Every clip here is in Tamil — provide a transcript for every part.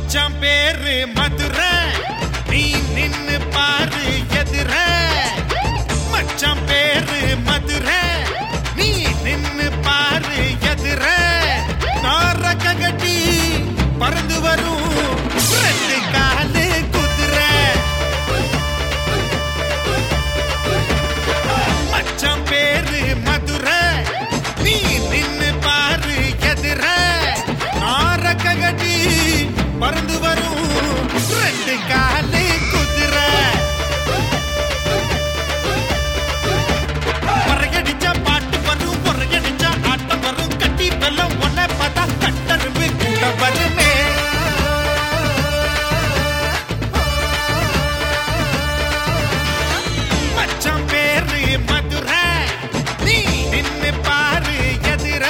மச்சான் பேரு மதுரை நீ நின்னு பாரு எதிர மச்சான் பேரு மதுரை நீ நின்னு பாரு எதிர நாரக்க கட்டி பறந்து வரும் ரெண்டு காலு குதிரை மச்சான் பேரு மதுரை நீ நின்னு பாரு எதிர நாரக்க கட்டி பறந்து வரும் ரெண்டு காலு குதிரை பொறையடிச்சா பாட்டு வரும் பொறையடிச்சா ஆட்டம் வரும் கட்டி வெள்ளம் ஒன்ன பார்த்தா கட்டரும்பு கூட வருமே மச்சான் பேரு மதுரை நீ நின்னு பாரு எதிர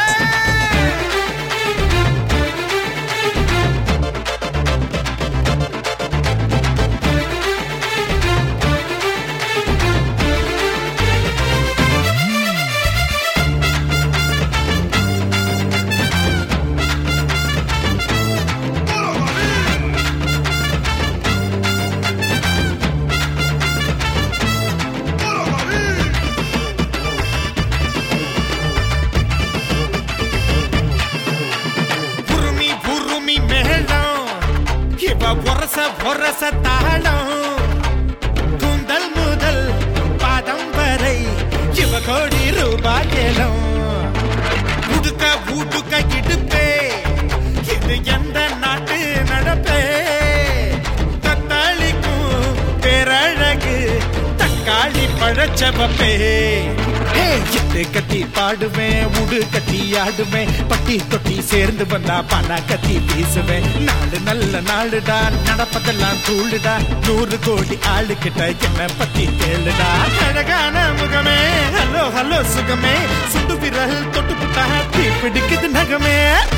புருமி புருமி மேளம் இவ ஒரச ஒரச தாளம் கூந்தல் முதல் பாதம் வரை இவ கோடி ரூபாய் ஏலம் உடுக்க ஊடுக்க இடுப்பே இது எந்த நாட்டு நடப்பே தத்தாளிக்கும் பேரழகு தக்காளி பழச்சவப்பே எட்டு கட்டி பாடுவேன் உடு கட்டி ஆடுவேன் பட்டி தொட்டி சேர்ந்து வந்தா பண கத்தி வீசுவேன் நாலு நல்ல நாளுடா நடப்பதெல்லாம் தூளுடா நூறு கோடி ஆளுகிட்ட என்ன பத்தி கேளுடா அழகான முகமே ஹலோ ஹலோ சுகமே சுண்டு விரல் தொட்டு புட்டா தீ பிடிக்குது நகமே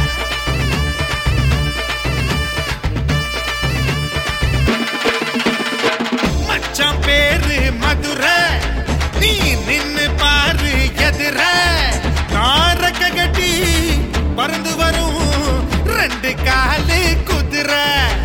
மச்சான் பேரு மதுரை நீ நின்னு பாரு எதிர நாரக்க கட்டி பறந்து வரும் ரெண்டு காலு குதிரை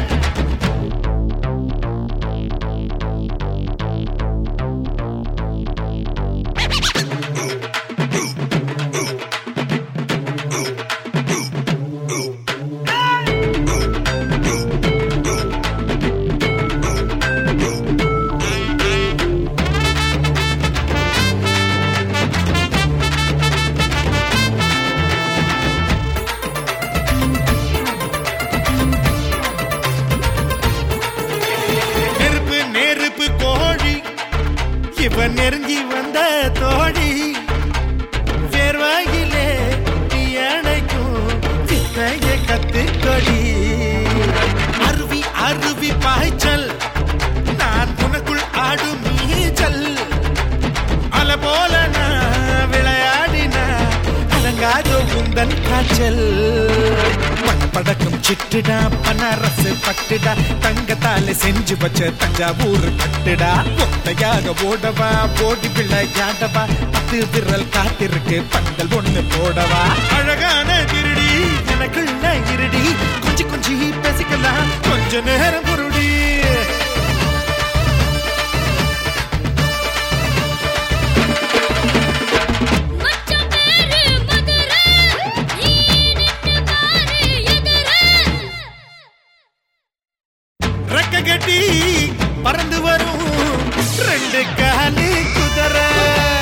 நெருப்பு நெருப்பு கோழி இவ நெருங்கி வந்த தோழி வேர்வாயிலே நீ அணைக்கும் வித்தைய கத்துக்கொடி அருவி அருவி பாய்ச்சல் நான் உனக்குள் ஆடும் நீச்சல் அல போல நான் விளையாடினா அலங்காதோ உந்தன் காய்ச்சல் படக்கும் சிட்டுடா பனரசு பட்டுடா தங்கத்தால செஞ்சு வச்ச தஞ்சாவூர் கட்டுடா ஒத்தையாக ஓடவா ஓடி விளையாடவா பத்து விரல் காத்திருக்கு பந்தல் ஒண்ணு போடவா அழகான திருடி எனக்குள்ள இருடி கொஞ்சி கொஞ்சி பேசிக்கலாம் கொஞ்ச நேரம் குருடி மச்சான் பேரு மதுரை நீ நின்னு பாரு எதிர ரெக்க கட்டி பறந்து வரும் ரெண்டு காலி குதிரை